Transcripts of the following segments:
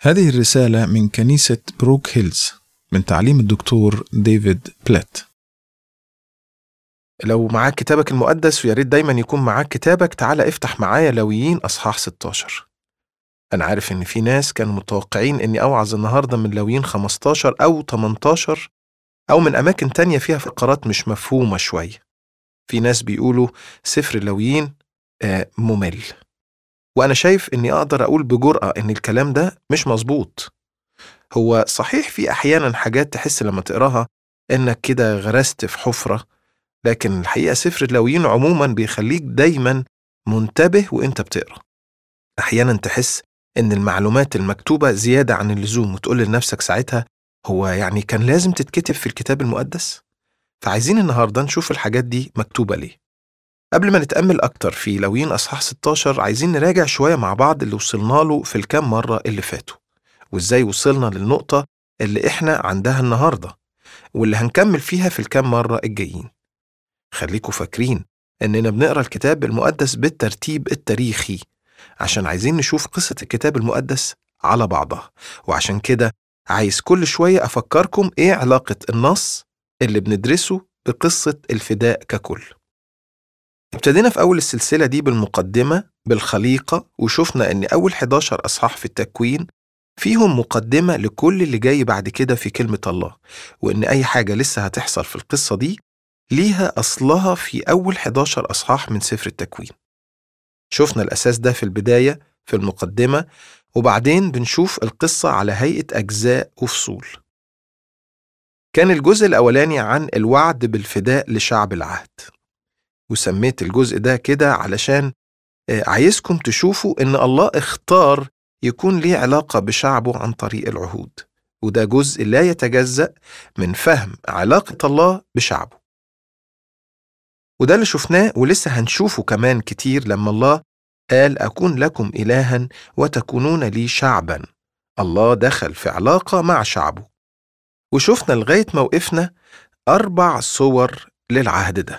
هذه الرسالة من كنيسة بروك هيلز من تعليم الدكتور ديفيد بلات لو معاك كتابك المقدس ويا ريت دايما يكون معاك كتابك تعالى افتح معايا لويين اصحاح 16 انا عارف ان في ناس كانوا متوقعين اني اوعظ النهارده من لويين 15 او 18 او من اماكن تانية فيها فقرات مش مفهومه شويه في ناس بيقولوا سفر اللويين آه، ممل وانا شايف اني اقدر اقول بجرأة ان الكلام ده مش مظبوط هو صحيح في احيانا حاجات تحس لما تقراها انك كده غرست في حفرة لكن الحقيقة سفر اللويين عموما بيخليك دايما منتبه وانت بتقرا احيانا تحس ان المعلومات المكتوبة زيادة عن اللزوم وتقول لنفسك ساعتها هو يعني كان لازم تتكتب في الكتاب المقدس فعايزين النهاردة نشوف الحاجات دي مكتوبة ليه قبل ما نتأمل أكتر في لويين أصحاح 16 عايزين نراجع شوية مع بعض اللي وصلنا له في الكام مرة اللي فاتوا وإزاي وصلنا للنقطة اللي إحنا عندها النهاردة واللي هنكمل فيها في الكام مرة الجايين خليكوا فاكرين إننا بنقرأ الكتاب المقدس بالترتيب التاريخي عشان عايزين نشوف قصة الكتاب المقدس على بعضها وعشان كده عايز كل شوية أفكركم إيه علاقة النص اللي بندرسه بقصة الفداء ككل ابتدينا في أول السلسلة دي بالمقدمة بالخليقة وشفنا إن أول 11 أصحاح في التكوين فيهم مقدمة لكل اللي جاي بعد كده في كلمة الله وإن أي حاجة لسه هتحصل في القصة دي ليها أصلها في أول 11 أصحاح من سفر التكوين شفنا الأساس ده في البداية في المقدمة وبعدين بنشوف القصة على هيئة أجزاء وفصول كان الجزء الأولاني عن الوعد بالفداء لشعب العهد وسميت الجزء ده كده علشان آه، عايزكم تشوفوا إن الله اختار يكون ليه علاقة بشعبه عن طريق العهود وده جزء لا يتجزأ من فهم علاقة الله بشعبه وده اللي شفناه ولسه هنشوفه كمان كتير لما الله قال أكون لكم إلها وتكونون لي شعبا الله دخل في علاقة مع شعبه وشفنا لغاية موقفنا أربع صور للعهد ده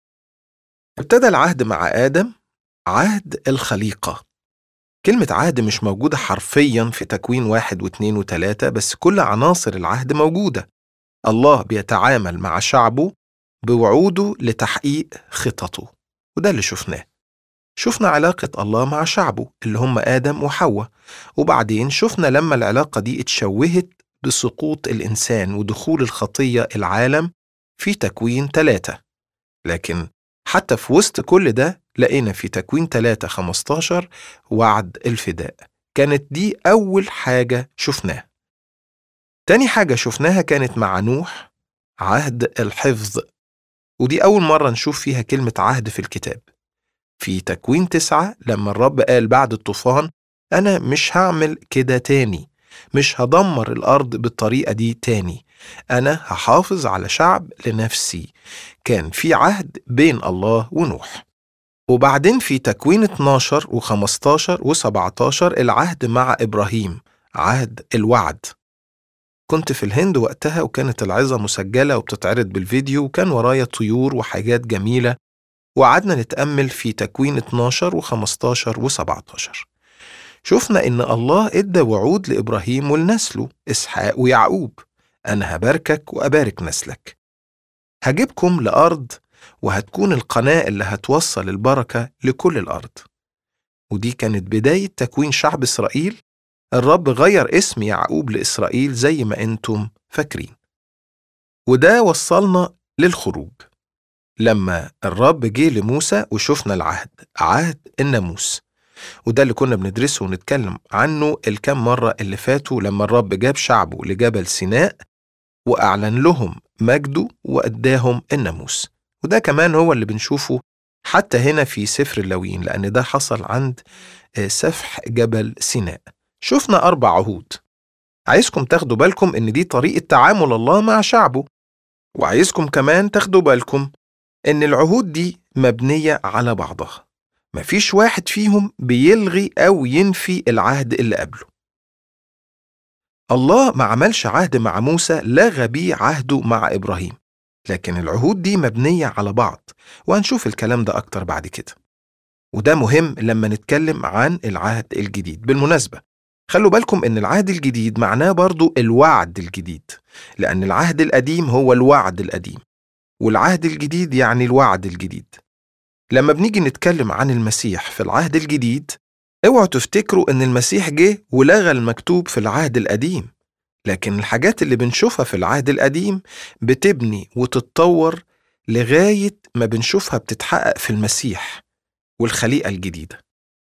ابتدى العهد مع آدم عهد الخليقة كلمة عهد مش موجودة حرفيا في تكوين واحد واثنين وثلاثة بس كل عناصر العهد موجودة الله بيتعامل مع شعبه بوعوده لتحقيق خططه وده اللي شفناه شفنا علاقة الله مع شعبه اللي هم آدم وحواء وبعدين شفنا لما العلاقة دي اتشوهت بسقوط الإنسان ودخول الخطية العالم في تكوين ثلاثة لكن حتى في وسط كل ده لقينا في تكوين 3 15 وعد الفداء كانت دي أول حاجة شفناها تاني حاجة شفناها كانت مع نوح عهد الحفظ ودي أول مرة نشوف فيها كلمة عهد في الكتاب في تكوين تسعة لما الرب قال بعد الطوفان أنا مش هعمل كده تاني مش هدمر الأرض بالطريقة دي تاني أنا هحافظ على شعب لنفسي كان في عهد بين الله ونوح وبعدين في تكوين 12 و15 و17 العهد مع إبراهيم عهد الوعد كنت في الهند وقتها وكانت العظة مسجلة وبتتعرض بالفيديو وكان ورايا طيور وحاجات جميلة وقعدنا نتأمل في تكوين 12 و15 و17 شفنا إن الله إدى وعود لإبراهيم ولنسله إسحاق ويعقوب أنا هباركك وأبارك نسلك هجيبكم لأرض وهتكون القناة اللي هتوصل البركة لكل الأرض ودي كانت بداية تكوين شعب إسرائيل الرب غير اسم يعقوب لإسرائيل زي ما أنتم فاكرين وده وصلنا للخروج لما الرب جه لموسى وشفنا العهد عهد الناموس وده اللي كنا بندرسه ونتكلم عنه الكام مرة اللي فاتوا لما الرب جاب شعبه لجبل سيناء وأعلن لهم مجده وأداهم الناموس وده كمان هو اللي بنشوفه حتى هنا في سفر اللويين لأن ده حصل عند آه، سفح جبل سيناء شفنا أربع عهود عايزكم تاخدوا بالكم إن دي طريقة تعامل الله مع شعبه وعايزكم كمان تاخدوا بالكم إن العهود دي مبنية على بعضها مفيش واحد فيهم بيلغي أو ينفي العهد اللي قبله الله ما عملش عهد مع موسى لغى بيه عهده مع إبراهيم لكن العهود دي مبنية على بعض وهنشوف الكلام ده أكتر بعد كده وده مهم لما نتكلم عن العهد الجديد بالمناسبة خلوا بالكم إن العهد الجديد معناه برضو الوعد الجديد لأن العهد القديم هو الوعد القديم والعهد الجديد يعني الوعد الجديد لما بنيجي نتكلم عن المسيح في العهد الجديد اوعوا تفتكروا ان المسيح جه ولغى المكتوب في العهد القديم لكن الحاجات اللي بنشوفها في العهد القديم بتبني وتتطور لغاية ما بنشوفها بتتحقق في المسيح والخليقة الجديدة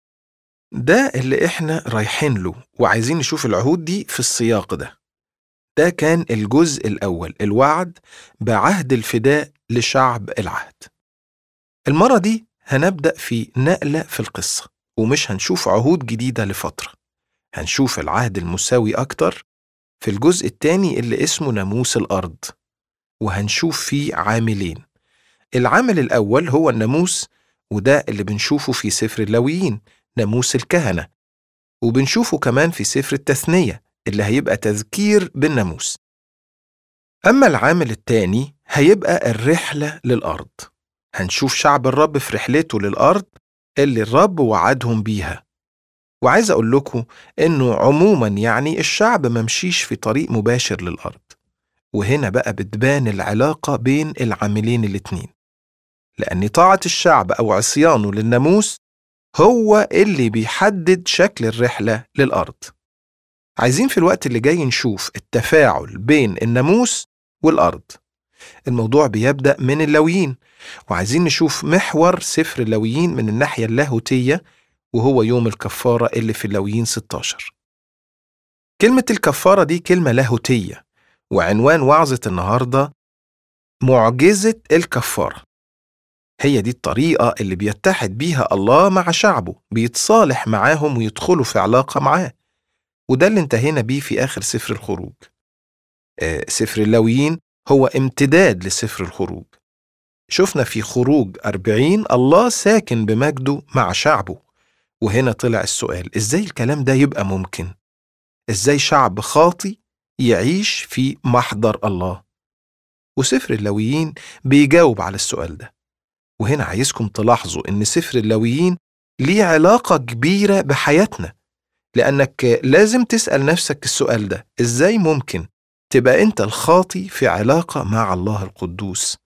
ده اللي احنا رايحين له وعايزين نشوف العهود دي في السياق ده ده كان الجزء الأول الوعد بعهد الفداء لشعب العهد المرة دي هنبدأ في نقلة في القصة ومش هنشوف عهود جديدة لفترة هنشوف العهد المساوي أكتر في الجزء التاني اللي اسمه ناموس الأرض وهنشوف فيه عاملين العامل الأول هو الناموس وده اللي بنشوفه في سفر اللاويين ناموس الكهنة وبنشوفه كمان في سفر التثنية اللي هيبقى تذكير بالناموس أما العامل التاني هيبقى الرحلة للأرض هنشوف شعب الرب في رحلته للأرض اللي الرب وعدهم بيها وعايز أقول لكم إنه عموما يعني الشعب ممشيش في طريق مباشر للأرض وهنا بقى بتبان العلاقة بين العاملين الاتنين لأن طاعة الشعب أو عصيانه للناموس هو اللي بيحدد شكل الرحلة للأرض عايزين في الوقت اللي جاي نشوف التفاعل بين الناموس والأرض الموضوع بيبدأ من اللويين وعايزين نشوف محور سفر اللويين من الناحية اللاهوتية وهو يوم الكفارة اللي في اللويين 16 كلمة الكفارة دي كلمة لاهوتية وعنوان وعظة النهاردة معجزة الكفارة هي دي الطريقة اللي بيتحد بيها الله مع شعبه بيتصالح معاهم ويدخلوا في علاقة معاه وده اللي انتهينا بيه في آخر سفر الخروج آه سفر اللاويين هو امتداد لسفر الخروج شفنا في خروج أربعين الله ساكن بمجده مع شعبه وهنا طلع السؤال إزاي الكلام ده يبقى ممكن؟ إزاي شعب خاطي يعيش في محضر الله؟ وسفر اللاويين بيجاوب على السؤال ده وهنا عايزكم تلاحظوا إن سفر اللاويين ليه علاقة كبيرة بحياتنا لأنك لازم تسأل نفسك السؤال ده إزاي ممكن تبقى أنت الخاطي في علاقة مع الله القدوس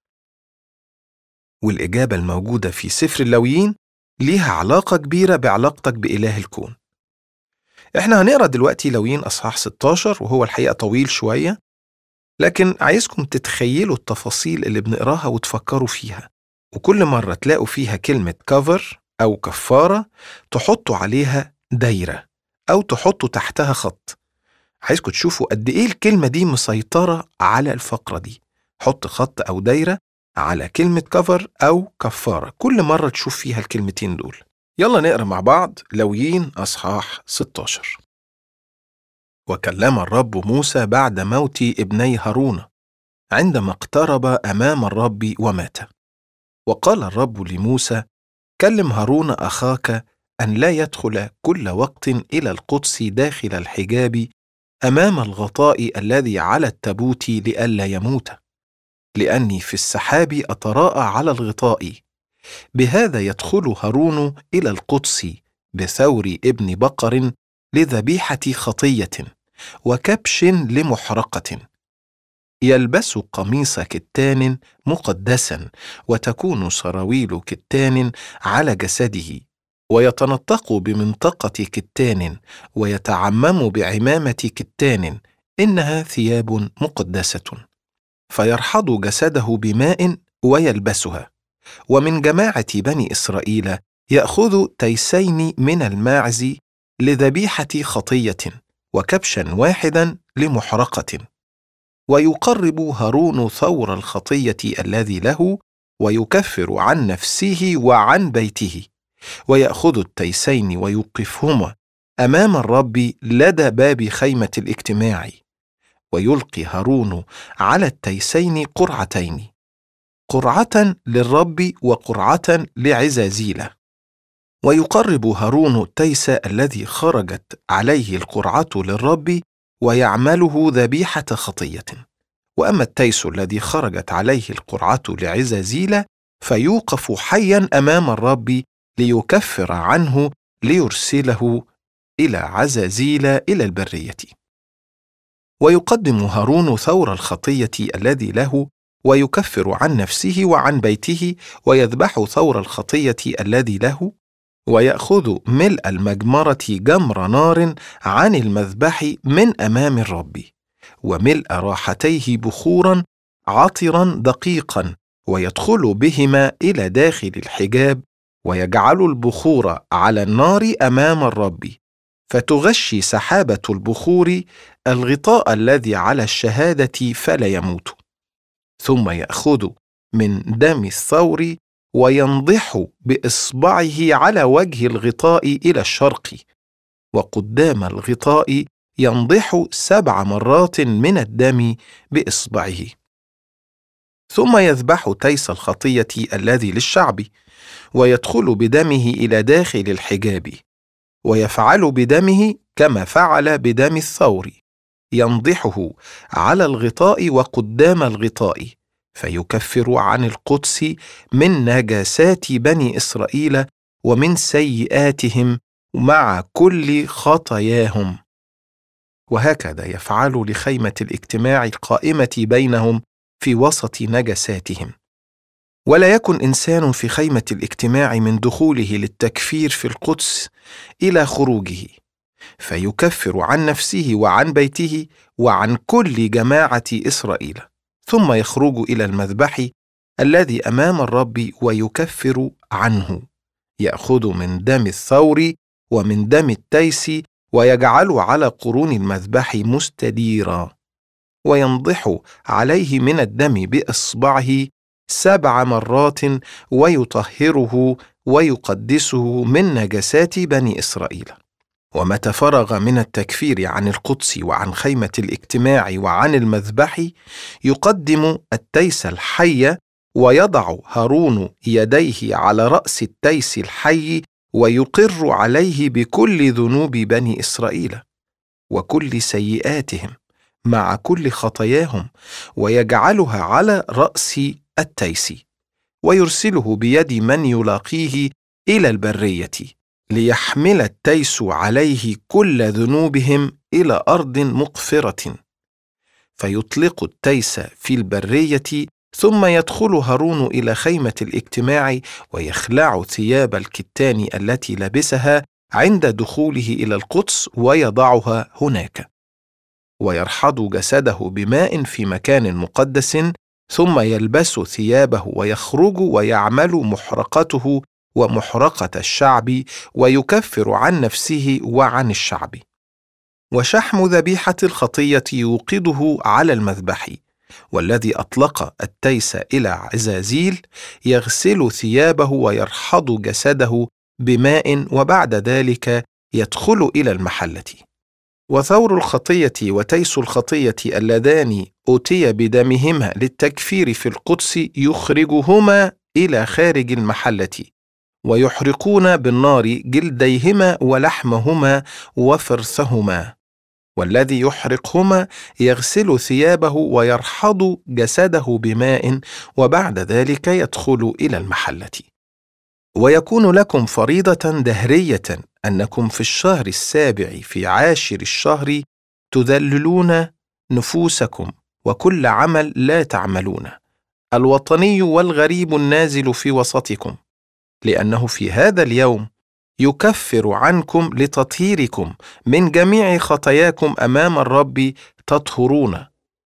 والإجابة الموجودة في سفر اللاويين ليها علاقة كبيرة بعلاقتك بإله الكون إحنا هنقرأ دلوقتي لاويين أصحاح 16 وهو الحقيقة طويل شوية لكن عايزكم تتخيلوا التفاصيل اللي بنقراها وتفكروا فيها وكل مرة تلاقوا فيها كلمة كفر أو كفارة تحطوا عليها دايرة أو تحطوا تحتها خط عايزكم تشوفوا قد إيه الكلمة دي مسيطرة على الفقرة دي حط خط أو دايرة على كلمة كفر أو كفارة كل مرة تشوف فيها الكلمتين دول يلا نقرأ مع بعض لويين أصحاح 16 وكلم الرب موسى بعد موت ابني هارون عندما اقترب أمام الرب ومات وقال الرب لموسى كلم هارون أخاك أن لا يدخل كل وقت إلى القدس داخل الحجاب أمام الغطاء الذي على التابوت لئلا يموت لأني في السحاب أتراءى على الغطاء بهذا يدخل هارون إلى القدس بثور ابن بقر لذبيحة خطية وكبش لمحرقة يلبس قميص كتان مقدسا وتكون سراويل كتان على جسده ويتنطق بمنطقة كتان ويتعمم بعمامة كتان إنها ثياب مقدسة فيرحض جسده بماء ويلبسها ومن جماعة بني إسرائيل يأخذ تيسين من الماعز لذبيحة خطية وكبشا واحدا لمحرقة ويقرب هارون ثور الخطية الذي له ويكفر عن نفسه وعن بيته ويأخذ التيسين ويوقفهما أمام الرب لدى باب خيمة الاجتماع ويلقي هارون على التيسين قرعتين قرعة للرب وقرعة لعزازيل ويقرب هارون التيس الذي خرجت عليه القرعة للرب ويعمله ذبيحة خطية وأما التيس الذي خرجت عليه القرعة لعزازيل فيوقف حيا أمام الرب ليكفر عنه ليرسله إلى عزازيل إلى البرية ويقدم هارون ثور الخطية الذي له ويكفر عن نفسه وعن بيته ويذبح ثور الخطية الذي له ويأخذ ملء المجمرة جمر نار عن المذبح من أمام الرب وملء راحتيه بخورا عطرا دقيقا ويدخل بهما إلى داخل الحجاب ويجعل البخور على النار أمام الرب فتغشي سحابة البخور الغطاء الذي على الشهادة فلا يموت ثم يأخذ من دم الثور وينضح باصبعه على وجه الغطاء الى الشرق وقدام الغطاء ينضح سبع مرات من الدم باصبعه ثم يذبح تيس الخطيه الذي للشعب ويدخل بدمه الى داخل الحجاب ويفعل بدمه كما فعل بدم الثور ينضحه على الغطاء وقدام الغطاء فيكفر عن القدس من نجاسات بني اسرائيل ومن سيئاتهم مع كل خطاياهم وهكذا يفعل لخيمه الاجتماع القائمه بينهم في وسط نجساتهم ولا يكن انسان في خيمه الاجتماع من دخوله للتكفير في القدس الى خروجه فيكفر عن نفسه وعن بيته وعن كل جماعه اسرائيل ثم يخرج الى المذبح الذي امام الرب ويكفر عنه ياخذ من دم الثور ومن دم التيس ويجعل على قرون المذبح مستديرا وينضح عليه من الدم باصبعه سبع مرات ويطهره ويقدسه من نجسات بني اسرائيل ومتى فرغ من التكفير عن القدس وعن خيمه الاجتماع وعن المذبح يقدم التيس الحي ويضع هارون يديه على راس التيس الحي ويقر عليه بكل ذنوب بني اسرائيل وكل سيئاتهم مع كل خطاياهم ويجعلها على راس التيس ويرسله بيد من يلاقيه الى البريه ليحمل التيس عليه كل ذنوبهم الى ارض مقفره فيطلق التيس في البريه ثم يدخل هارون الى خيمه الاجتماع ويخلع ثياب الكتان التي لبسها عند دخوله الى القدس ويضعها هناك ويرحض جسده بماء في مكان مقدس ثم يلبس ثيابه ويخرج ويعمل محرقته ومحرقه الشعب ويكفر عن نفسه وعن الشعب وشحم ذبيحه الخطيه يوقده على المذبح والذي اطلق التيس الى عزازيل يغسل ثيابه ويرحض جسده بماء وبعد ذلك يدخل الى المحله وثور الخطيه وتيس الخطيه اللذان اتي بدمهما للتكفير في القدس يخرجهما الى خارج المحله ويحرقون بالنار جلديهما ولحمهما وفرثهما والذي يحرقهما يغسل ثيابه ويرحض جسده بماء وبعد ذلك يدخل الى المحله ويكون لكم فريضه دهريه انكم في الشهر السابع في عاشر الشهر تذللون نفوسكم وكل عمل لا تعملون الوطني والغريب النازل في وسطكم لانه في هذا اليوم يكفر عنكم لتطهيركم من جميع خطاياكم امام الرب تطهرون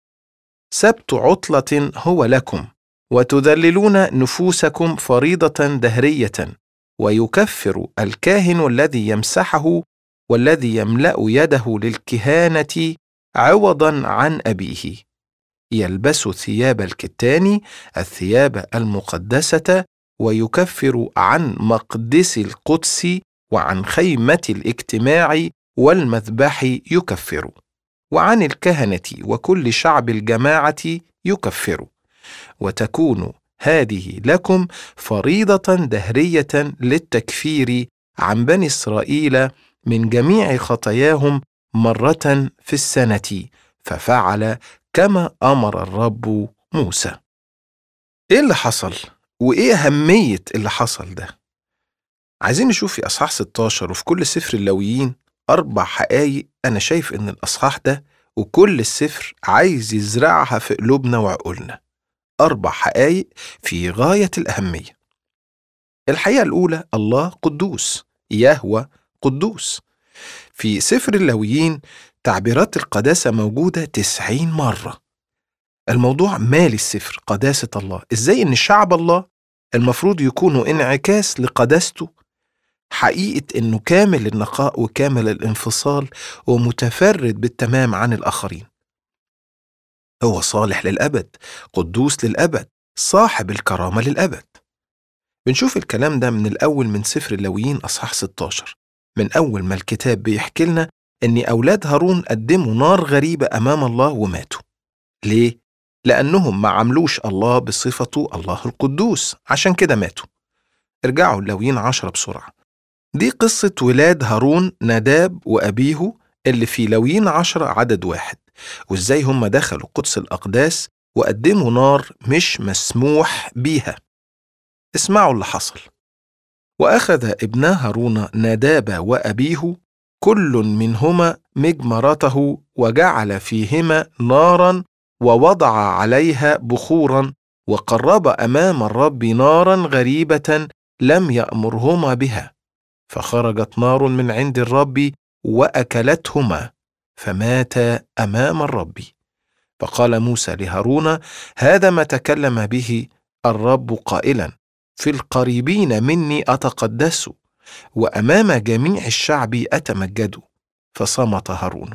سبت عطله هو لكم وتذللون نفوسكم فريضه دهريه ويكفر الكاهن الذي يمسحه والذي يملا يده للكهانه عوضا عن ابيه يلبس ثياب الكتان الثياب المقدسه ويكفر عن مقدس القدس وعن خيمه الاجتماع والمذبح يكفر وعن الكهنه وكل شعب الجماعه يكفر وتكون هذه لكم فريضه دهريه للتكفير عن بني اسرائيل من جميع خطاياهم مره في السنه ففعل كما امر الرب موسى ايه اللي حصل وايه اهميه اللي حصل ده عايزين نشوف في اصحاح 16 وفي كل سفر اللويين أربع حقايق أنا شايف إن الأصحاح ده وكل السفر عايز يزرعها في قلوبنا وعقولنا أربع حقايق في غاية الأهمية الحقيقة الأولى الله قدوس يهوى قدوس في سفر اللاويين تعبيرات القداسة موجودة تسعين مرة الموضوع مالي السفر قداسة الله إزاي إن شعب الله المفروض يكونوا انعكاس لقداسته حقيقة إنه كامل النقاء وكامل الانفصال ومتفرد بالتمام عن الآخرين هو صالح للأبد قدوس للأبد صاحب الكرامة للأبد بنشوف الكلام ده من الأول من سفر اللاويين أصحاح 16 من أول ما الكتاب بيحكي لنا إن أولاد هارون قدموا نار غريبة أمام الله وماتوا ليه؟ لأنهم ما عملوش الله بصفته الله القدوس عشان كده ماتوا ارجعوا اللاويين عشرة بسرعة دي قصة ولاد هارون ناداب وأبيه اللي في لاويين عشرة عدد واحد وإزاي هم دخلوا قدس الأقداس وقدموا نار مش مسموح بيها اسمعوا اللي حصل وأخذ ابنا هارون ناداب وأبيه كل منهما مجمرته وجعل فيهما نارا ووضع عليها بخورا وقرب امام الرب نارا غريبه لم يامرهما بها فخرجت نار من عند الرب واكلتهما فماتا امام الرب فقال موسى لهارون هذا ما تكلم به الرب قائلا في القريبين مني اتقدس وامام جميع الشعب اتمجد فصمت هارون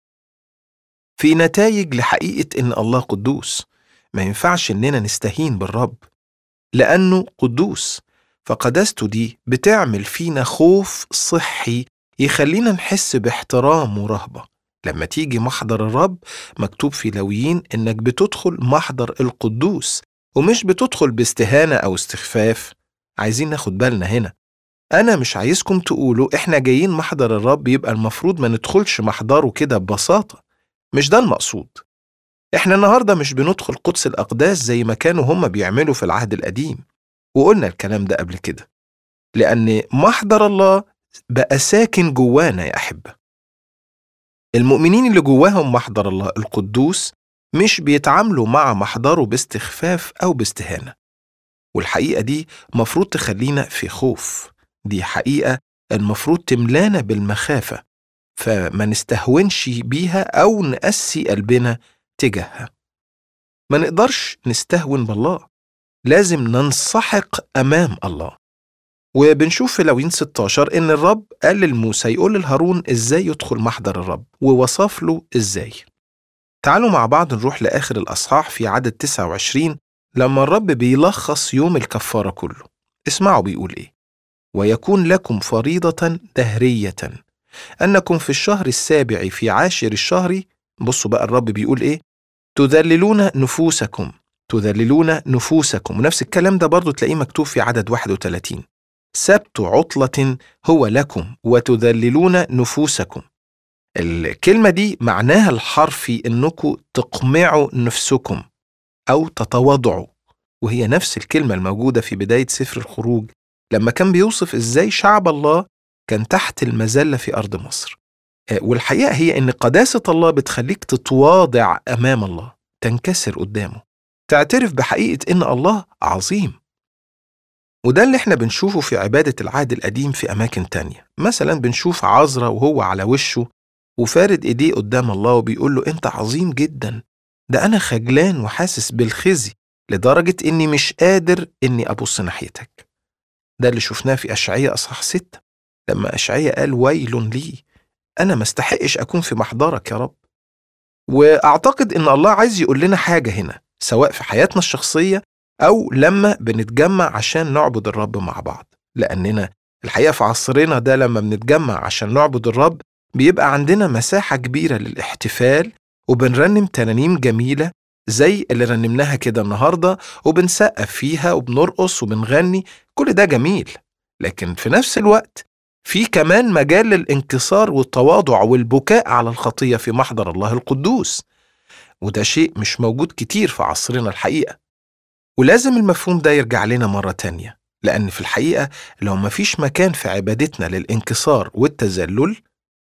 في نتائج لحقيقة إن الله قدوس ما ينفعش إننا نستهين بالرب لأنه قدوس فقداسته دي بتعمل فينا خوف صحي يخلينا نحس باحترام ورهبة لما تيجي محضر الرب مكتوب في لويين إنك بتدخل محضر القدوس ومش بتدخل باستهانة أو استخفاف عايزين ناخد بالنا هنا أنا مش عايزكم تقولوا إحنا جايين محضر الرب يبقى المفروض ما ندخلش محضره كده ببساطة مش ده المقصود احنا النهارده مش بندخل قدس الاقداس زي ما كانوا هم بيعملوا في العهد القديم وقلنا الكلام ده قبل كده لان محضر الله بقى ساكن جوانا يا احبه المؤمنين اللي جواهم محضر الله القدوس مش بيتعاملوا مع محضره باستخفاف او باستهانه والحقيقه دي مفروض تخلينا في خوف دي حقيقه المفروض تملانا بالمخافه فما نستهونش بيها أو نقسي قلبنا تجاهها ما نقدرش نستهون بالله لازم ننسحق أمام الله وبنشوف في لوين 16 إن الرب قال لموسى يقول لهارون إزاي يدخل محضر الرب ووصف له إزاي تعالوا مع بعض نروح لآخر الأصحاح في عدد 29 لما الرب بيلخص يوم الكفارة كله اسمعوا بيقول إيه ويكون لكم فريضة دهرية أنكم في الشهر السابع في عاشر الشهر بصوا بقى الرب بيقول إيه تذللون نفوسكم تذللون نفوسكم ونفس الكلام ده برضو تلاقيه مكتوب في عدد 31 سبت عطلة هو لكم وتذللون نفوسكم الكلمة دي معناها الحرفي إنكم تقمعوا نفسكم أو تتواضعوا وهي نفس الكلمة الموجودة في بداية سفر الخروج لما كان بيوصف إزاي شعب الله كان تحت المذلة في أرض مصر والحقيقة هي إن قداسة الله بتخليك تتواضع أمام الله تنكسر قدامه تعترف بحقيقة إن الله عظيم وده اللي احنا بنشوفه في عبادة العهد القديم في أماكن تانية مثلا بنشوف عذرا وهو على وشه وفارد إيديه قدام الله وبيقول له أنت عظيم جدا ده أنا خجلان وحاسس بالخزي لدرجة إني مش قادر إني أبص ناحيتك ده اللي شفناه في أشعية أصحاح ستة لما أشعية قال ويل لي أنا ما استحقش أكون في محضرك يا رب وأعتقد إن الله عايز يقول لنا حاجة هنا سواء في حياتنا الشخصية أو لما بنتجمع عشان نعبد الرب مع بعض لأننا الحقيقة في عصرنا ده لما بنتجمع عشان نعبد الرب بيبقى عندنا مساحة كبيرة للاحتفال وبنرنم ترانيم جميلة زي اللي رنمناها كده النهاردة وبنسقف فيها وبنرقص وبنغني كل ده جميل لكن في نفس الوقت في كمان مجال للانكسار والتواضع والبكاء على الخطية في محضر الله القدوس وده شيء مش موجود كتير في عصرنا الحقيقة ولازم المفهوم ده يرجع لنا مرة تانية لأن في الحقيقة لو مفيش مكان في عبادتنا للانكسار والتذلل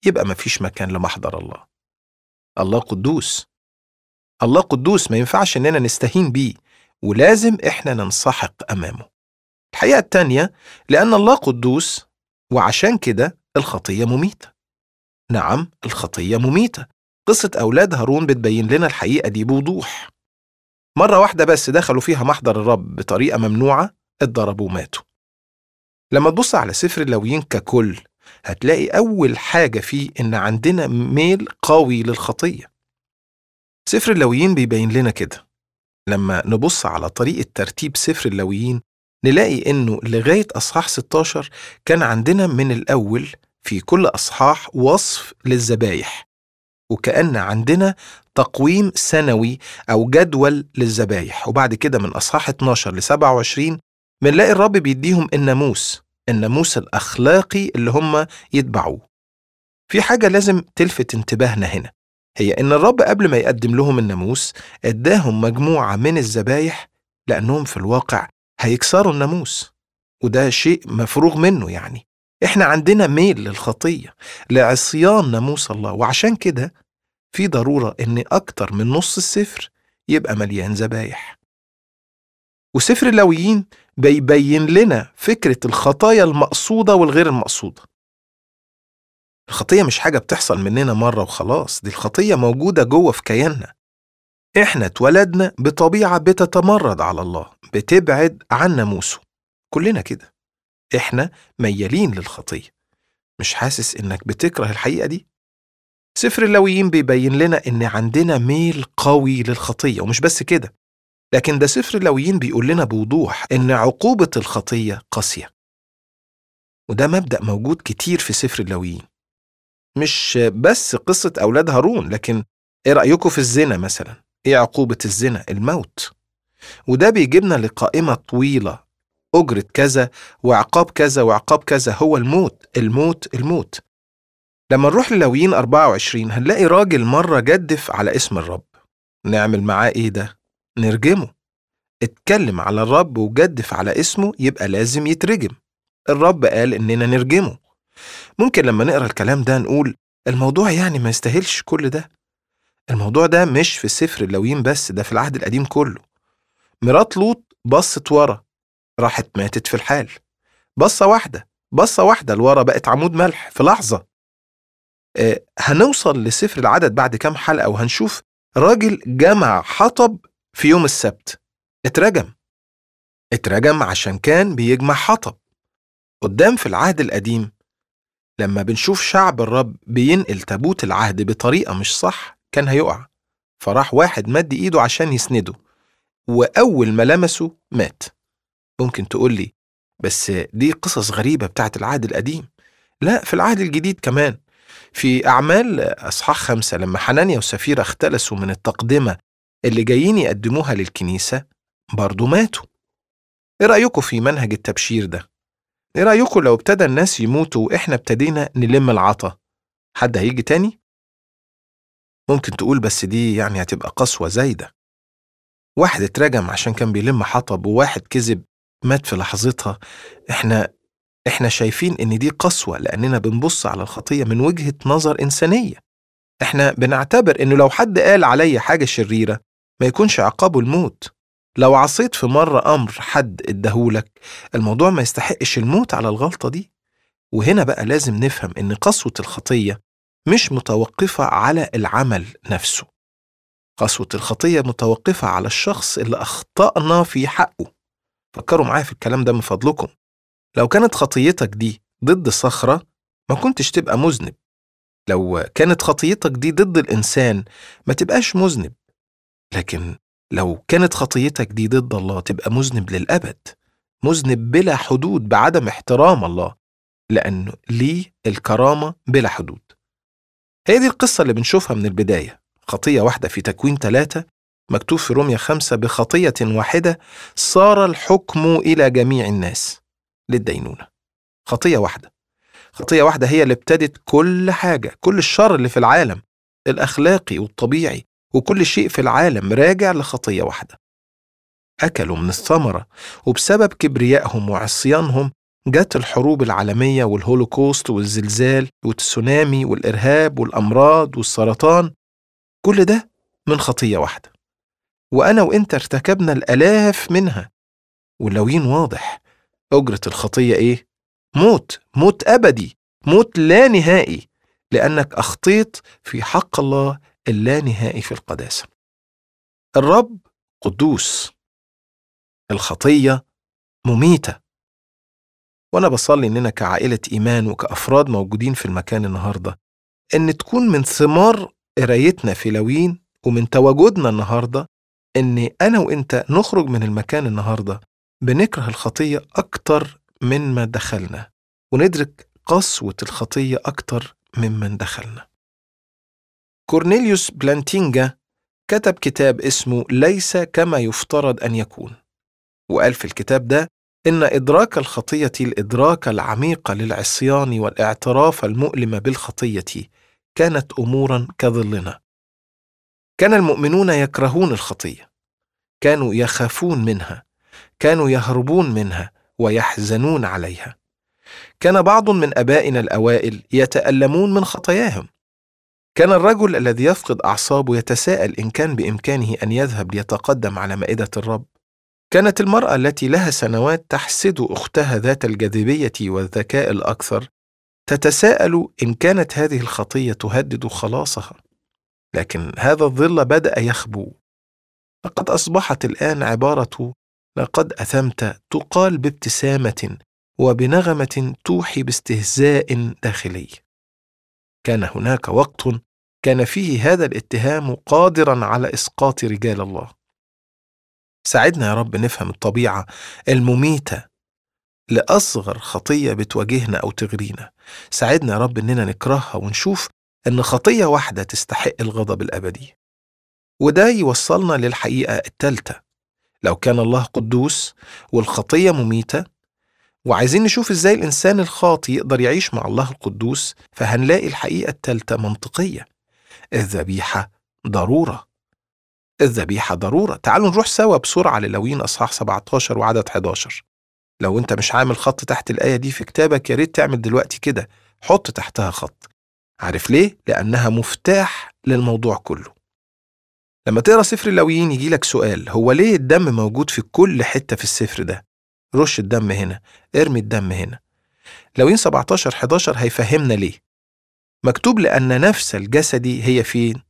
يبقى مفيش مكان لمحضر الله الله قدوس الله قدوس ما ينفعش إننا نستهين بيه ولازم إحنا ننسحق أمامه الحقيقة التانية لأن الله قدوس وعشان كده الخطية مميتة نعم الخطية مميتة قصة أولاد هارون بتبين لنا الحقيقة دي بوضوح مرة واحدة بس دخلوا فيها محضر الرب بطريقة ممنوعة اتضربوا وماتوا لما تبص على سفر اللاويين ككل هتلاقي أول حاجة فيه إن عندنا ميل قوي للخطية سفر اللاويين بيبين لنا كده لما نبص على طريقة ترتيب سفر اللاويين نلاقي إنه لغاية أصحاح 16 كان عندنا من الأول في كل أصحاح وصف للذبايح وكأن عندنا تقويم سنوي أو جدول للذبايح وبعد كده من أصحاح 12 ل 27 بنلاقي الرب بيديهم الناموس الناموس الأخلاقي اللي هم يتبعوه في حاجة لازم تلفت انتباهنا هنا هي إن الرب قبل ما يقدم لهم الناموس اداهم مجموعة من الذبايح لأنهم في الواقع هيكسروا الناموس وده شيء مفروغ منه يعني احنا عندنا ميل للخطية لعصيان ناموس الله وعشان كده في ضرورة إن أكتر من نص السفر يبقى مليان ذبايح وسفر اللاويين بيبين لنا فكرة الخطايا المقصودة والغير المقصودة الخطية مش حاجة بتحصل مننا مرة وخلاص دي الخطية موجودة جوه في كياننا احنا اتولدنا بطبيعة بتتمرد على الله بتبعد عن ناموسه كلنا كده احنا ميالين للخطية مش حاسس انك بتكره الحقيقة دي؟ سفر اللاويين بيبين لنا ان عندنا ميل قوي للخطية ومش بس كده لكن ده سفر اللاويين بيقول لنا بوضوح ان عقوبة الخطية قاسية وده مبدأ موجود كتير في سفر اللاويين مش بس قصة أولاد هارون لكن إيه رأيكم في الزنا مثلا؟ إيه عقوبة الزنا؟ الموت وده بيجيبنا لقائمة طويلة أجرة كذا وعقاب كذا وعقاب كذا هو الموت الموت الموت لما نروح للاويين 24 هنلاقي راجل مرة جدف على اسم الرب نعمل معاه إيه ده؟ نرجمه اتكلم على الرب وجدف على اسمه يبقى لازم يترجم الرب قال إننا نرجمه ممكن لما نقرا الكلام ده نقول الموضوع يعني ما يستاهلش كل ده الموضوع ده مش في سفر اللاويين بس ده في العهد القديم كله مرات لوط بصت ورا راحت ماتت في الحال بصة واحدة بصة واحدة لورا بقت عمود ملح في لحظة آه هنوصل لسفر العدد بعد كام حلقة وهنشوف راجل جمع حطب في يوم السبت اترجم اترجم عشان كان بيجمع حطب قدام في العهد القديم لما بنشوف شعب الرب بينقل تابوت العهد بطريقة مش صح كان هيقع فراح واحد مد ايده عشان يسنده وأول ما لمسه مات ممكن تقول لي بس دي قصص غريبة بتاعت العهد القديم لا في العهد الجديد كمان في أعمال أصحاح خمسة لما حنانيا وسفيرة اختلسوا من التقدمة اللي جايين يقدموها للكنيسة برضو ماتوا إيه رأيكم في منهج التبشير ده؟ إيه رأيكم لو ابتدى الناس يموتوا وإحنا ابتدينا نلم العطا؟ حد هيجي تاني؟ ممكن تقول بس دي يعني هتبقى قسوة زايدة واحد اترجم عشان كان بيلم حطب وواحد كذب مات في لحظتها احنا احنا شايفين ان دي قسوة لاننا بنبص على الخطية من وجهة نظر انسانية احنا بنعتبر انه لو حد قال عليا حاجة شريرة ما يكونش عقابه الموت لو عصيت في مرة امر حد اداهولك الموضوع ما يستحقش الموت على الغلطة دي وهنا بقى لازم نفهم ان قسوة الخطية مش متوقفة على العمل نفسه قسوة الخطية متوقفة على الشخص اللي أخطأنا في حقه فكروا معايا في الكلام ده من فضلكم لو كانت خطيتك دي ضد صخرة ما كنتش تبقى مذنب لو كانت خطيتك دي ضد الإنسان ما تبقاش مذنب لكن لو كانت خطيتك دي ضد الله تبقى مذنب للأبد مذنب بلا حدود بعدم احترام الله لأنه ليه الكرامة بلا حدود هي دي القصة اللي بنشوفها من البداية خطية واحدة في تكوين ثلاثة مكتوب في روميا خمسة بخطية واحدة صار الحكم إلى جميع الناس للدينونة خطية واحدة خطية واحدة هي اللي ابتدت كل حاجة كل الشر اللي في العالم الأخلاقي والطبيعي وكل شيء في العالم راجع لخطية واحدة أكلوا من الثمرة وبسبب كبريائهم وعصيانهم جت الحروب العالمية والهولوكوست والزلزال والتسونامي والإرهاب والأمراض والسرطان كل ده من خطية واحدة وأنا وإنت ارتكبنا الآلاف منها واللوين واضح أجرة الخطية إيه؟ موت موت أبدي موت لا نهائي لأنك أخطيت في حق الله اللانهائي في القداسة الرب قدوس الخطية مميتة وأنا بصلي إننا كعائلة إيمان وكأفراد موجودين في المكان النهاردة إن تكون من ثمار قرايتنا في لوين ومن تواجدنا النهاردة إن أنا وإنت نخرج من المكان النهاردة بنكره الخطية أكتر من ما دخلنا وندرك قسوة الخطية أكتر ممن دخلنا كورنيليوس بلانتينجا كتب كتاب اسمه ليس كما يفترض أن يكون وقال في الكتاب ده إن إدراك الخطية الإدراك العميق للعصيان والاعتراف المؤلم بالخطية كانت أمورا كظلنا كان المؤمنون يكرهون الخطية كانوا يخافون منها كانوا يهربون منها ويحزنون عليها كان بعض من ابائنا الاوائل يتالمون من خطاياهم كان الرجل الذي يفقد اعصابه يتساءل ان كان بامكانه ان يذهب ليتقدم على مائده الرب كانت المراه التي لها سنوات تحسد اختها ذات الجاذبيه والذكاء الاكثر تتساءل ان كانت هذه الخطيه تهدد خلاصها لكن هذا الظل بدا يخبو لقد اصبحت الان عباره لقد اثمت تقال بابتسامه وبنغمه توحي باستهزاء داخلي كان هناك وقت كان فيه هذا الاتهام قادرا على اسقاط رجال الله ساعدنا يا رب نفهم الطبيعه المميته لاصغر خطيه بتواجهنا او تغرينا ساعدنا يا رب اننا نكرهها ونشوف ان خطيه واحده تستحق الغضب الابدي وده يوصلنا للحقيقه الثالثه لو كان الله قدوس والخطيه مميته وعايزين نشوف ازاي الانسان الخاطي يقدر يعيش مع الله القدوس فهنلاقي الحقيقه الثالثه منطقيه الذبيحه ضروره الذبيحه ضروره تعالوا نروح سوا بسرعه للوين اصحاح 17 وعدد 11 لو انت مش عامل خط تحت الايه دي في كتابك يا ريت تعمل دلوقتي كده حط تحتها خط عارف ليه لانها مفتاح للموضوع كله لما تقرا سفر اللويين يجي لك سؤال هو ليه الدم موجود في كل حته في السفر ده رش الدم هنا ارمي الدم هنا لوين 17 11 هيفهمنا ليه مكتوب لأن نفس الجسد هي فين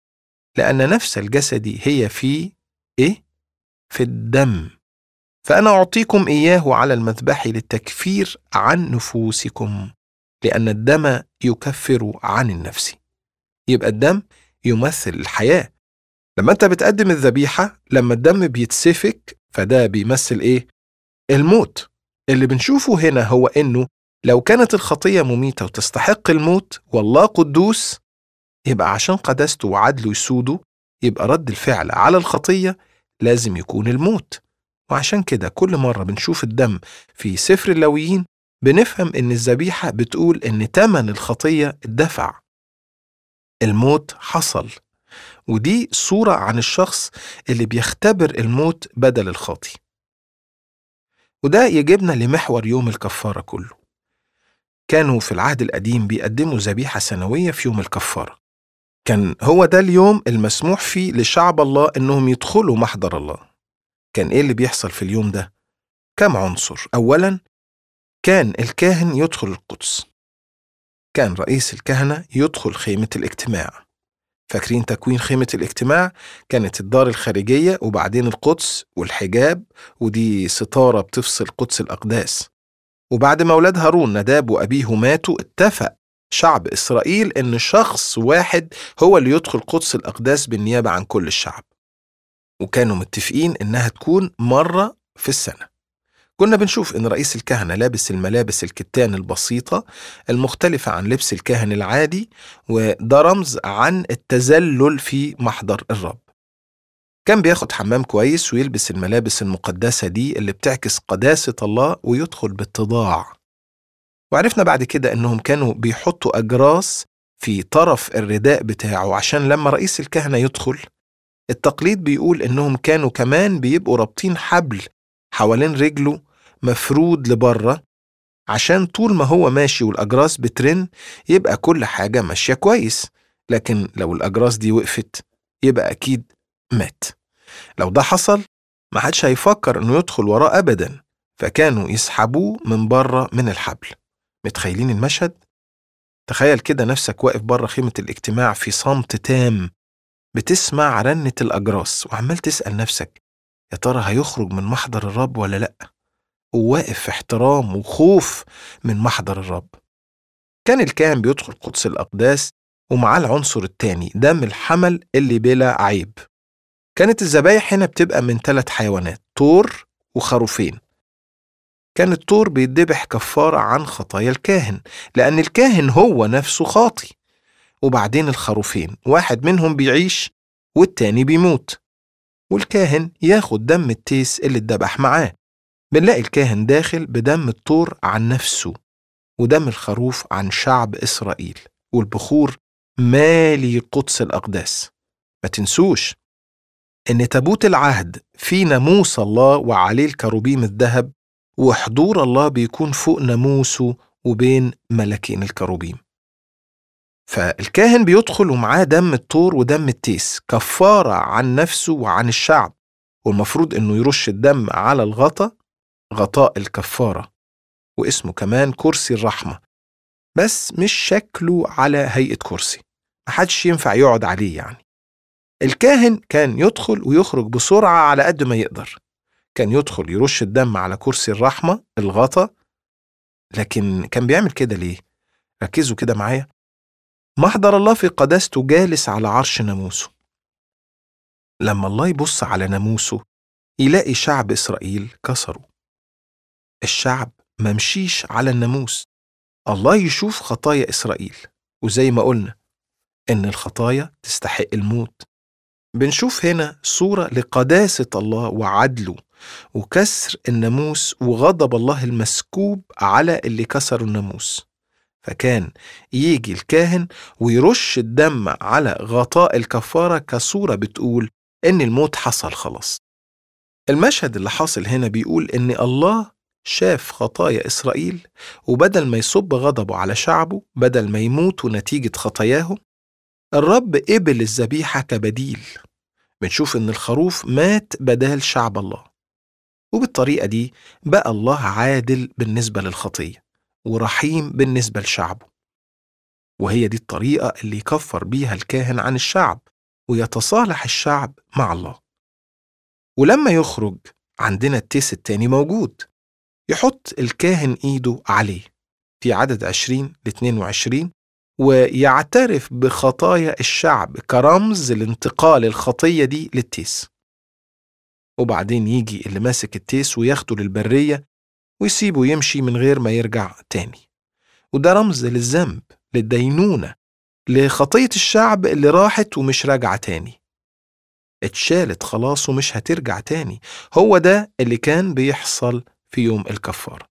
لأن نفس الجسد هي في إيه؟ في الدم فأنا أعطيكم إياه على المذبح للتكفير عن نفوسكم لأن الدم يكفر عن النفس يبقى الدم يمثل الحياة لما أنت بتقدم الذبيحة لما الدم بيتسفك فده بيمثل إيه؟ الموت اللي بنشوفه هنا هو إنه لو كانت الخطية مميتة وتستحق الموت والله قدوس يبقى عشان قداسته وعدله يسوده يبقى رد الفعل على الخطية لازم يكون الموت وعشان كده كل مرة بنشوف الدم في سفر اللويين بنفهم إن الذبيحة بتقول إن تمن الخطية اتدفع الموت حصل ودي صورة عن الشخص اللي بيختبر الموت بدل الخاطي وده يجيبنا لمحور يوم الكفارة كله كانوا في العهد القديم بيقدموا ذبيحة سنوية في يوم الكفارة كان هو ده اليوم المسموح فيه لشعب الله إنهم يدخلوا محضر الله كان إيه اللي بيحصل في اليوم ده؟ كم عنصر أولا كان الكاهن يدخل القدس كان رئيس الكهنة يدخل خيمة الاجتماع فاكرين تكوين خيمة الاجتماع كانت الدار الخارجية وبعدين القدس والحجاب ودي ستارة بتفصل قدس الأقداس وبعد ما ولاد هارون نداب وأبيه ماتوا اتفق شعب إسرائيل إن شخص واحد هو اللي يدخل قدس الأقداس بالنيابة عن كل الشعب وكانوا متفقين إنها تكون مرة في السنة كنا بنشوف إن رئيس الكهنة لابس الملابس الكتان البسيطة المختلفة عن لبس الكاهن العادي وده رمز عن التذلل في محضر الرب كان بياخد حمام كويس ويلبس الملابس المقدسة دي اللي بتعكس قداسة الله ويدخل باتضاع وعرفنا بعد كده إنهم كانوا بيحطوا أجراس في طرف الرداء بتاعه عشان لما رئيس الكهنة يدخل التقليد بيقول إنهم كانوا كمان بيبقوا رابطين حبل حوالين رجله مفرود لبره عشان طول ما هو ماشي والأجراس بترن يبقى كل حاجة ماشية كويس لكن لو الأجراس دي وقفت يبقى أكيد مات لو ده حصل ما حدش هيفكر إنه يدخل وراه أبدا فكانوا يسحبوه من بره من الحبل متخيلين المشهد؟ تخيل كده نفسك واقف بره خيمة الاجتماع في صمت تام بتسمع رنة الأجراس وعمال تسأل نفسك يا ترى هيخرج من محضر الرب ولا لأ؟ وواقف في احترام وخوف من محضر الرب كان الكاهن بيدخل قدس الأقداس ومعاه العنصر التاني دم الحمل اللي بلا عيب كانت الذبايح هنا بتبقى من ثلاث حيوانات طور وخروفين كان الطور بيتذبح كفارة عن خطايا الكاهن لأن الكاهن هو نفسه خاطي وبعدين الخروفين واحد منهم بيعيش والتاني بيموت والكاهن ياخد دم التيس اللي اتذبح معاه بنلاقي الكاهن داخل بدم الطور عن نفسه ودم الخروف عن شعب إسرائيل والبخور مالي قدس الأقداس ما تنسوش إن تابوت العهد في ناموس الله وعليه الكروبيم الذهب وحضور الله بيكون فوق ناموسه وبين ملكين الكروبيم فالكاهن بيدخل ومعاه دم الطور ودم التيس كفارة عن نفسه وعن الشعب والمفروض إنه يرش الدم على الغطا غطاء الكفارة واسمه كمان كرسي الرحمة بس مش شكله على هيئة كرسي محدش ينفع يقعد عليه يعني الكاهن كان يدخل ويخرج بسرعة على قد ما يقدر كان يدخل يرش الدم على كرسي الرحمة الغطا لكن كان بيعمل كده ليه؟ ركزوا كده معايا محضر الله في قداسته جالس على عرش ناموسه لما الله يبص على ناموسه يلاقي شعب إسرائيل كسروا الشعب ممشيش على الناموس الله يشوف خطايا إسرائيل وزي ما قلنا إن الخطايا تستحق الموت بنشوف هنا صورة لقداسة الله وعدله وكسر الناموس وغضب الله المسكوب على اللي كسروا الناموس فكان يجي الكاهن ويرش الدم على غطاء الكفارة كصورة بتقول إن الموت حصل خلاص المشهد اللي حاصل هنا بيقول إن الله شاف خطايا إسرائيل وبدل ما يصب غضبه على شعبه بدل ما يموتوا نتيجة خطاياهم الرب قبل الذبيحة كبديل بنشوف إن الخروف مات بدال شعب الله وبالطريقة دي بقى الله عادل بالنسبة للخطية ورحيم بالنسبة لشعبه وهي دي الطريقة اللي يكفر بيها الكاهن عن الشعب ويتصالح الشعب مع الله ولما يخرج عندنا التيس التاني موجود يحط الكاهن إيده عليه في عدد 20 ل 22 ويعترف بخطايا الشعب كرمز لانتقال الخطية دي للتيس وبعدين يجي اللي ماسك التيس وياخده للبرية ويسيبه يمشي من غير ما يرجع تاني وده رمز للذنب للدينونة لخطية الشعب اللي راحت ومش راجعة تاني اتشالت خلاص ومش هترجع تاني هو ده اللي كان بيحصل في يوم الكفارة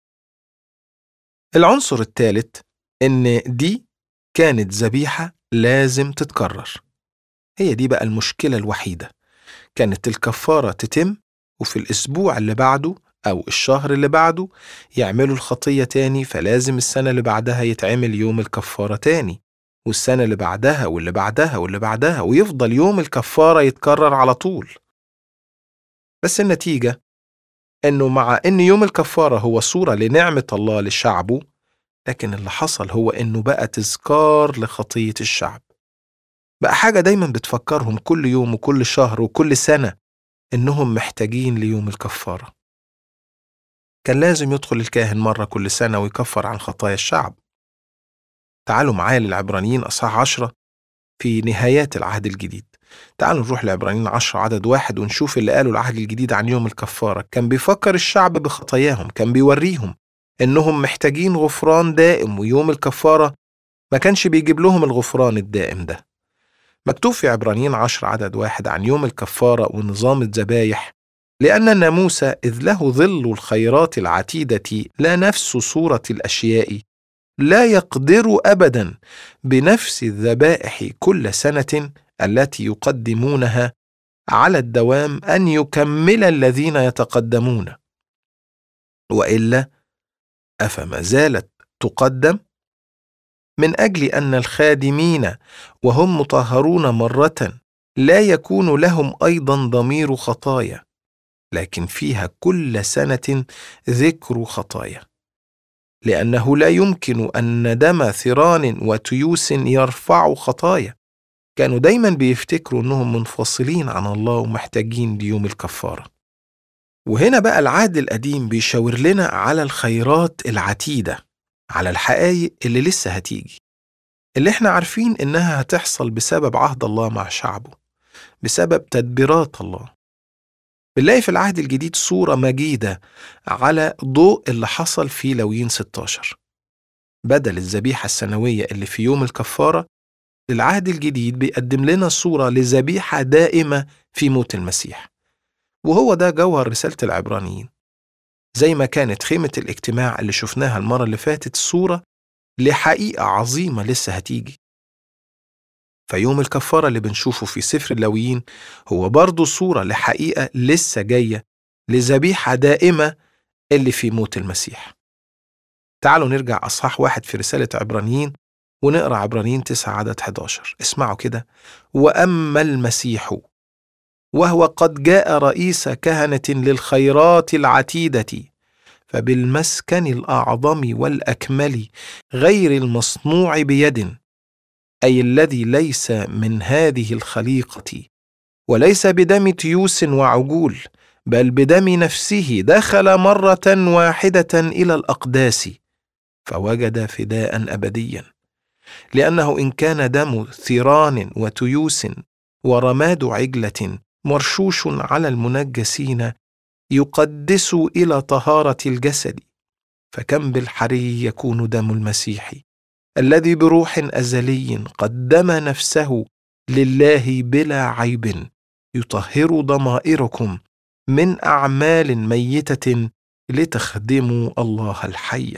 العنصر الثالث إن دي كانت ذبيحة لازم تتكرر هي دي بقى المشكلة الوحيدة كانت الكفارة تتم وفي الأسبوع اللي بعده أو الشهر اللي بعده يعملوا الخطية تاني فلازم السنة اللي بعدها يتعمل يوم الكفارة تاني والسنة اللي بعدها واللي بعدها واللي بعدها ويفضل يوم الكفارة يتكرر على طول بس النتيجة إنه مع إن يوم الكفارة هو صورة لنعمة الله لشعبه لكن اللي حصل هو إنه بقى تذكار لخطية الشعب بقى حاجة دايما بتفكرهم كل يوم وكل شهر وكل سنة إنهم محتاجين ليوم الكفارة كان لازم يدخل الكاهن مرة كل سنة ويكفر عن خطايا الشعب تعالوا معايا للعبرانيين أصحاح عشرة في نهايات العهد الجديد تعالوا نروح لعبرانيين عشرة عدد واحد ونشوف اللي قالوا العهد الجديد عن يوم الكفارة كان بيفكر الشعب بخطاياهم كان بيوريهم إنهم محتاجين غفران دائم ويوم الكفارة ما كانش بيجيب لهم الغفران الدائم ده مكتوب في عبرانيين عشر عدد واحد عن يوم الكفارة ونظام الذبايح لأن الناموس إذ له ظل الخيرات العتيدة لا نفس صورة الأشياء لا يقدر أبدا بنفس الذبائح كل سنة التي يقدمونها على الدوام أن يكمل الذين يتقدمون وإلا أفما زالت تقدم؟ من أجل أن الخادمين وهم مطهرون مرة لا يكون لهم أيضا ضمير خطايا لكن فيها كل سنة ذكر خطايا لأنه لا يمكن أن دم ثيران وتيوس يرفع خطايا كانوا دايما بيفتكروا أنهم منفصلين عن الله ومحتاجين ليوم الكفارة وهنا بقى العهد القديم بيشاور لنا على الخيرات العتيدة على الحقائق اللي لسه هتيجي اللي احنا عارفين إنها هتحصل بسبب عهد الله مع شعبه بسبب تدبيرات الله بنلاقي في العهد الجديد صورة مجيدة على ضوء اللي حصل في لويين 16 بدل الذبيحة السنوية اللي في يوم الكفارة العهد الجديد بيقدم لنا صورة لذبيحة دائمة في موت المسيح وهو ده جوهر رسالة العبرانيين زي ما كانت خيمة الاجتماع اللي شفناها المرة اللي فاتت صورة لحقيقة عظيمة لسه هتيجي فيوم الكفارة اللي بنشوفه في سفر اللاويين هو برضه صورة لحقيقة لسه جاية لذبيحة دائمة اللي في موت المسيح تعالوا نرجع أصحاح واحد في رسالة عبرانيين ونقرأ عبرانيين 9 عدد 11 اسمعوا كده وأما المسيح وهو قد جاء رئيس كهنة للخيرات العتيدة فبالمسكن الأعظم والأكمل غير المصنوع بيد أي الذي ليس من هذه الخليقة وليس بدم تيوس وعجول بل بدم نفسه دخل مرة واحدة إلى الأقداس فوجد فداء أبديا لأنه إن كان دم ثيران وتيوس ورماد عجلة مرشوش على المنجسين يقدس إلى طهارة الجسد فكم بالحري يكون دم المسيح الذي بروح ازلي قدم نفسه لله بلا عيب يطهر ضمائركم من اعمال ميته لتخدموا الله الحي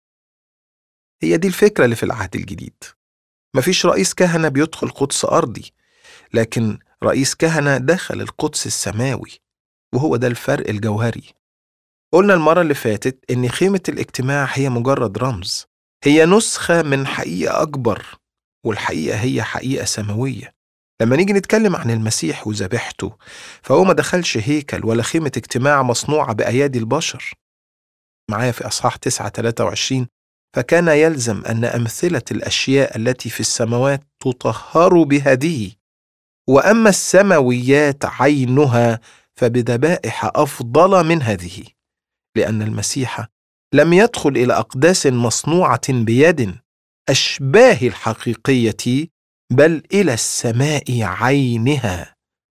هي دي الفكره اللي في العهد الجديد مفيش رئيس كهنه بيدخل قدس ارضي لكن رئيس كهنه دخل القدس السماوي وهو ده الفرق الجوهري قلنا المره اللي فاتت ان خيمه الاجتماع هي مجرد رمز هي نسخة من حقيقة أكبر والحقيقة هي حقيقة سماوية لما نيجي نتكلم عن المسيح وذبيحته فهو ما دخلش هيكل ولا خيمة اجتماع مصنوعة بأيادي البشر معايا في أصحاح 9 23 فكان يلزم أن أمثلة الأشياء التي في السماوات تطهر بهذه وأما السماويات عينها فبذبائح أفضل من هذه لأن المسيح لم يدخل الى اقداس مصنوعه بيد اشباه الحقيقيه بل الى السماء عينها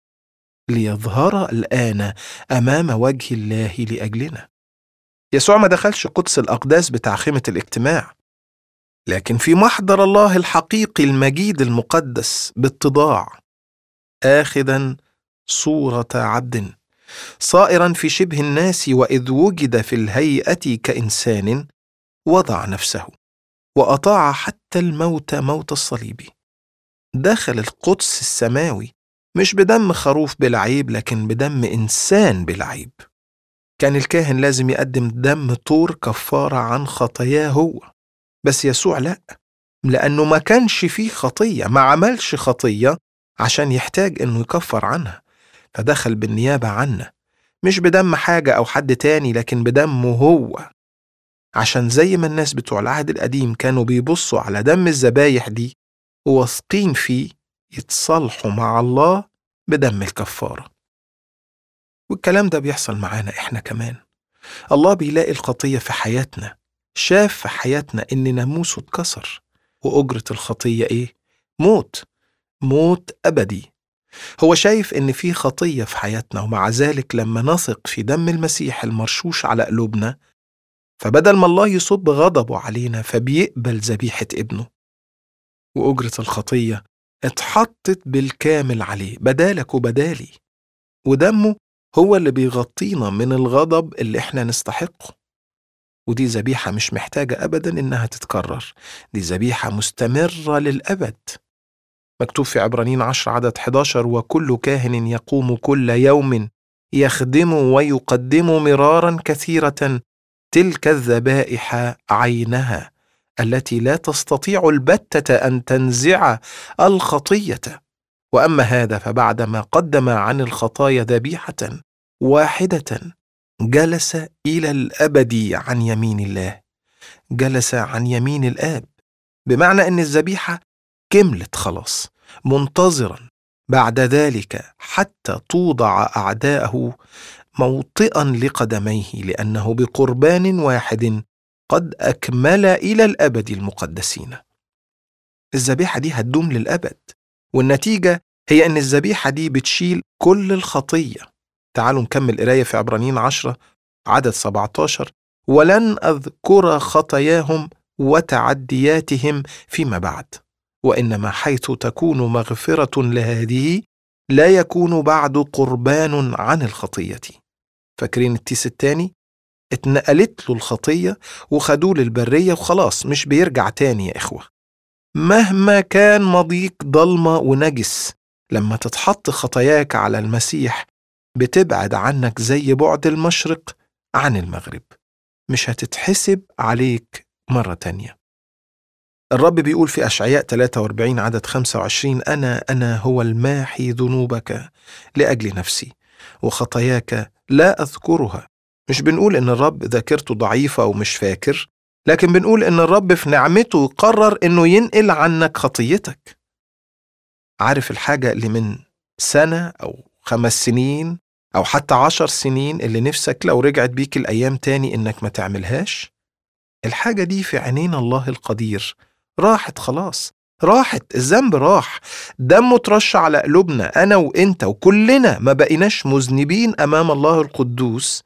ليظهر الان امام وجه الله لاجلنا يسوع ما دخلش قدس الاقداس بتاع خيمه الاجتماع لكن في محضر الله الحقيقي المجيد المقدس باتضاع اخذا صوره عبد صائرا في شبه الناس واذ وجد في الهيئه كانسان وضع نفسه واطاع حتى الموت موت الصليب دخل القدس السماوي مش بدم خروف بلا عيب لكن بدم انسان بلا عيب كان الكاهن لازم يقدم دم طور كفاره عن خطاياه هو بس يسوع لا لانه ما كانش فيه خطيه ما عملش خطيه عشان يحتاج انه يكفر عنها فدخل بالنيابة عنا مش بدم حاجة أو حد تاني لكن بدمه هو عشان زي ما الناس بتوع العهد القديم كانوا بيبصوا على دم الذبايح دي وواثقين فيه يتصالحوا مع الله بدم الكفارة والكلام ده بيحصل معانا إحنا كمان الله بيلاقي الخطية في حياتنا شاف في حياتنا إن ناموسه اتكسر وأجرة الخطية إيه؟ موت موت أبدي هو شايف إن في خطية في حياتنا ومع ذلك لما نثق في دم المسيح المرشوش على قلوبنا فبدل ما الله يصب غضبه علينا فبيقبل ذبيحة ابنه وأجرة الخطية اتحطت بالكامل عليه بدالك وبدالي ودمه هو اللي بيغطينا من الغضب اللي احنا نستحقه ودي ذبيحة مش محتاجة أبدا إنها تتكرر دي ذبيحة مستمرة للأبد مكتوب في عبرانيين 10 عدد 11 وكل كاهن يقوم كل يوم يخدم ويقدم مرارا كثيرة تلك الذبائح عينها التي لا تستطيع البتة أن تنزع الخطية وأما هذا فبعدما قدم عن الخطايا ذبيحة واحدة جلس إلى الأبد عن يمين الله جلس عن يمين الآب بمعنى أن الذبيحة كملت خلاص منتظرا بعد ذلك حتى توضع أعداءه موطئا لقدميه لأنه بقربان واحد قد أكمل إلى الأبد المقدسين الذبيحة دي هتدوم للأبد والنتيجة هي أن الذبيحة دي بتشيل كل الخطية تعالوا نكمل قراية في عبرانيين عشرة عدد 17 ولن أذكر خطاياهم وتعدياتهم فيما بعد وإنما حيث تكون مغفرة لهذه لا يكون بعد قربان عن الخطية فاكرين التيس التاني اتنقلت له الخطية وخدوه للبرية وخلاص مش بيرجع تاني يا إخوة مهما كان مضيق ضلمة ونجس لما تتحط خطاياك على المسيح بتبعد عنك زي بعد المشرق عن المغرب مش هتتحسب عليك مرة تانية الرب بيقول في أشعياء 43 عدد 25 أنا أنا هو الماحي ذنوبك لأجل نفسي وخطاياك لا أذكرها مش بنقول إن الرب ذاكرته ضعيفة ومش فاكر لكن بنقول إن الرب في نعمته قرر إنه ينقل عنك خطيتك عارف الحاجة اللي من سنة أو خمس سنين أو حتى عشر سنين اللي نفسك لو رجعت بيك الأيام تاني إنك ما تعملهاش الحاجة دي في عينين الله القدير راحت خلاص راحت الذنب راح دمه اترش على قلوبنا أنا وإنت وكلنا ما بقيناش مذنبين أمام الله القدوس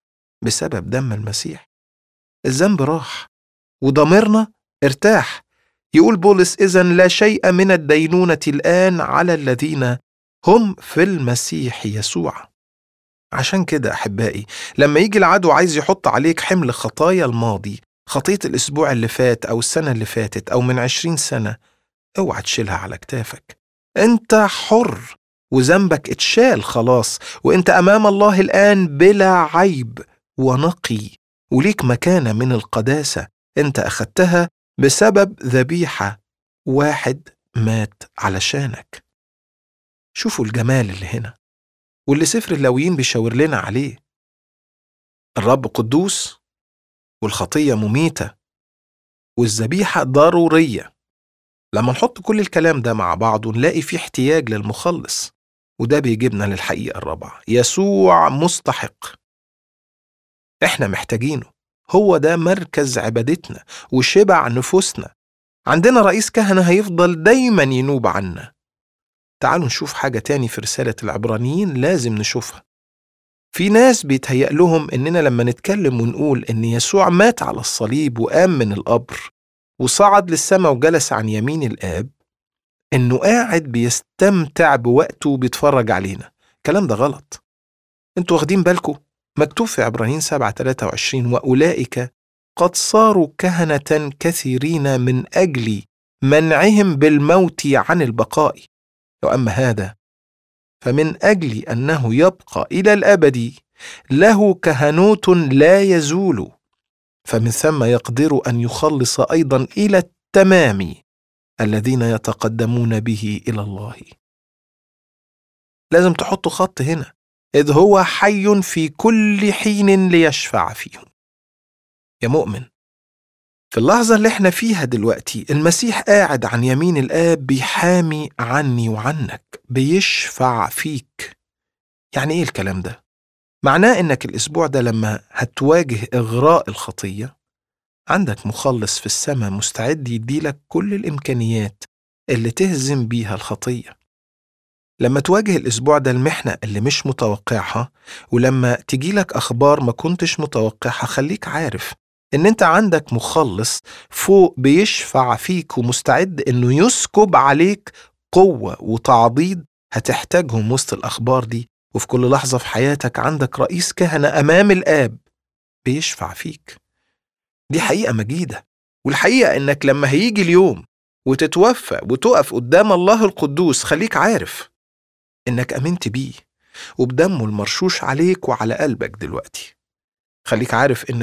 بسبب دم المسيح الذنب راح وضميرنا ارتاح يقول بولس إذا لا شيء من الدينونة الآن على الذين هم في المسيح يسوع عشان كده أحبائي لما يجي العدو عايز يحط عليك حمل خطايا الماضي خطية الأسبوع اللي فات أو السنة اللي فاتت أو من عشرين سنة اوعى تشيلها على كتافك انت حر وذنبك اتشال خلاص وانت امام الله الان بلا عيب ونقي وليك مكانه من القداسه انت اخدتها بسبب ذبيحه واحد مات علشانك شوفوا الجمال اللي هنا واللي سفر اللاويين بيشاور لنا عليه الرب قدوس والخطيه مميته والذبيحه ضروريه لما نحط كل الكلام ده مع بعضه نلاقي فيه احتياج للمخلص وده بيجيبنا للحقيقة الرابعة يسوع مستحق احنا محتاجينه هو ده مركز عبادتنا وشبع نفوسنا عندنا رئيس كهنة هيفضل دايما ينوب عنا تعالوا نشوف حاجة تاني في رسالة العبرانيين لازم نشوفها في ناس بيتهيأ لهم إننا لما نتكلم ونقول إن يسوع مات على الصليب وقام من القبر وصعد للسماء وجلس عن يمين الآب إنه قاعد بيستمتع بوقته وبيتفرج علينا الكلام ده غلط انتوا واخدين بالكم مكتوب في عبرانيين 7 23 وأولئك قد صاروا كهنة كثيرين من أجل منعهم بالموت عن البقاء وأما هذا فمن أجل أنه يبقى إلى الأبد له كهنوت لا يزول فمن ثم يقدر ان يخلص ايضا الى التمام الذين يتقدمون به الى الله لازم تحطوا خط هنا اذ هو حي في كل حين ليشفع فيهم يا مؤمن في اللحظة اللي احنا فيها دلوقتي المسيح قاعد عن يمين الآب بيحامي عني وعنك بيشفع فيك يعني ايه الكلام ده؟ معناه انك الاسبوع ده لما هتواجه اغراء الخطيه عندك مخلص في السماء مستعد يديلك كل الامكانيات اللي تهزم بيها الخطيه لما تواجه الاسبوع ده المحنه اللي مش متوقعها ولما تجيلك اخبار ما كنتش متوقعها خليك عارف ان انت عندك مخلص فوق بيشفع فيك ومستعد انه يسكب عليك قوه وتعضيد هتحتاجهم وسط الاخبار دي وفي كل لحظة في حياتك عندك رئيس كهنة أمام الآب بيشفع فيك دي حقيقة مجيدة والحقيقة إنك لما هيجي اليوم وتتوفى وتقف قدام الله القدوس خليك عارف إنك أمنت بيه وبدمه المرشوش عليك وعلى قلبك دلوقتي خليك عارف إنك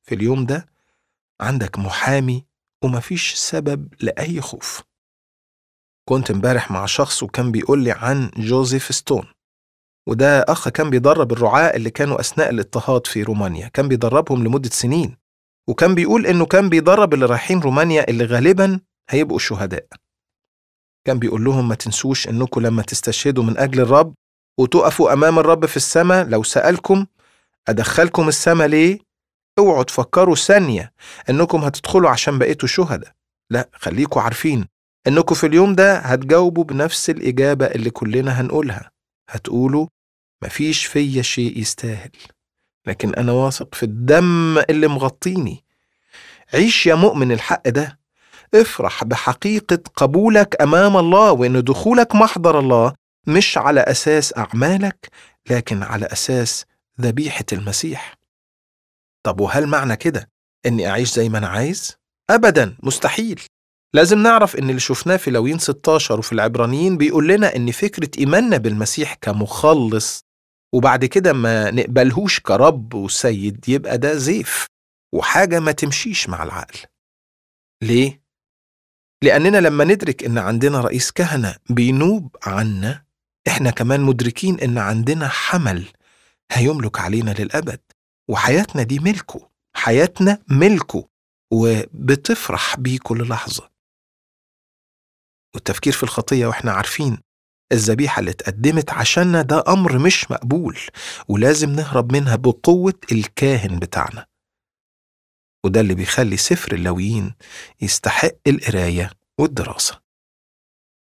في اليوم ده عندك محامي ومفيش سبب لأي خوف كنت امبارح مع شخص وكان بيقول لي عن جوزيف ستون وده أخ كان بيدرب الرعاة اللي كانوا أثناء الاضطهاد في رومانيا كان بيدربهم لمدة سنين وكان بيقول إنه كان بيدرب اللي رايحين رومانيا اللي غالبا هيبقوا شهداء كان بيقول لهم ما تنسوش إنكم لما تستشهدوا من أجل الرب وتقفوا أمام الرب في السماء لو سألكم أدخلكم السماء ليه؟ اوعوا تفكروا ثانية إنكم هتدخلوا عشان بقيتوا شهداء لا خليكوا عارفين إنكم في اليوم ده هتجاوبوا بنفس الإجابة اللي كلنا هنقولها هتقولوا مفيش فيا شيء يستاهل لكن أنا واثق في الدم اللي مغطيني عيش يا مؤمن الحق ده افرح بحقيقة قبولك أمام الله وإن دخولك محضر الله مش على أساس أعمالك لكن على أساس ذبيحة المسيح طب وهل معنى كده إني أعيش زي ما أنا عايز؟ أبدا مستحيل لازم نعرف إن اللي شفناه في لوين 16 وفي العبرانيين بيقول لنا إن فكرة إيماننا بالمسيح كمخلص وبعد كده ما نقبلهوش كرب وسيد يبقى ده زيف وحاجة ما تمشيش مع العقل ليه؟ لأننا لما ندرك إن عندنا رئيس كهنة بينوب عنا إحنا كمان مدركين إن عندنا حمل هيملك علينا للأبد وحياتنا دي ملكه حياتنا ملكه وبتفرح بيه كل لحظة والتفكير في الخطية وإحنا عارفين الذبيحة اللي اتقدمت عشاننا ده أمر مش مقبول ولازم نهرب منها بقوة الكاهن بتاعنا وده اللي بيخلي سفر اللويين يستحق القراية والدراسة